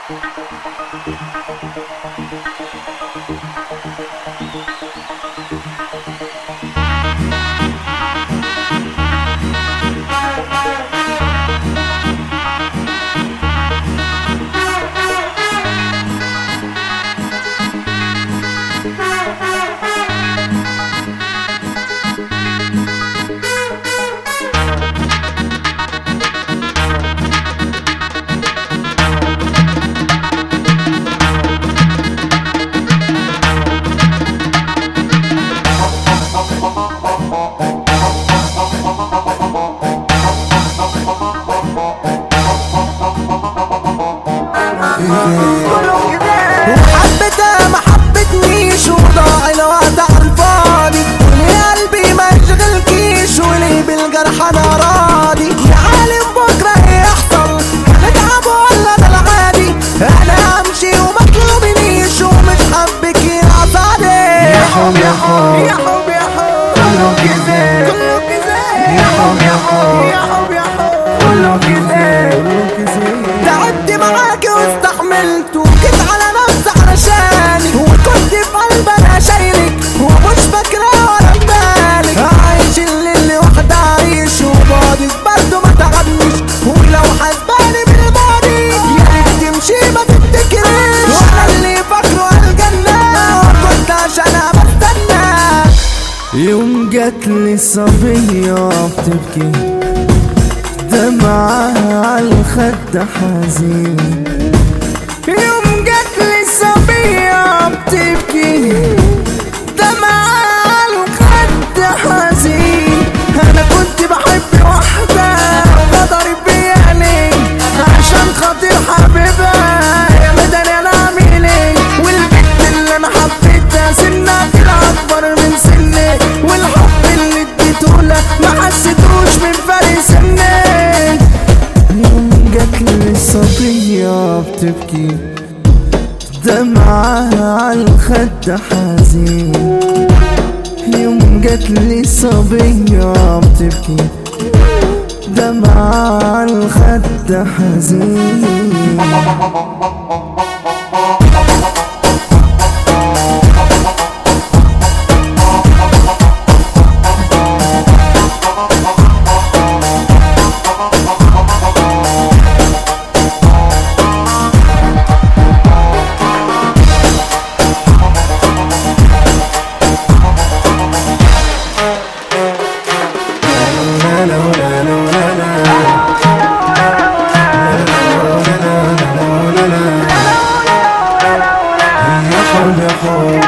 وحبتها ما حبتنيش وضاع الوقت على الفاضي وليه قلبي ما يشغلكيش وليه بالجرح انا راضي يا عالم بكره يحصل هنتعب ولا ده العادي انا همشي وما تلومنيش ومش حبك يا صادق يا حب يا حب يا حب يا حب كله كذاب كله كذاب يا حب يا حب يا حب يا حب كله كذاب تعبت معاكي واستحملت وجيت على نفسي علشانك وكنت في قلبي انا شايلك ومش فاكرة ولا بالك عايش الليل لوحدي عايش وبعدك برضه ما تعبنيش ولو حاسباني بالماضي يا ريت تمشي ما تفتكريش وانا اللي فاكره الجنة وكنت عشان بستنى يوم جاتلي صبية بتبكي دمعة عالخد حزين يوم جاتلي صبية بتبكي دمعة الخد حزين انا كنت بحب واحدة وغدرت بيا ليه عشان خاطر حبيبها يا مدني انا اعمل ايه والبنت اللي انا حبيتها سنها طلع اكبر من سني والحب اللي اديته لها ما حسيتوش من فرق سني يوم جاتلي صبية بتبكي دمعة عالخد حزين يوم جاتلي صبية بتبكي دمعة عالخد حزين يا حب يا حب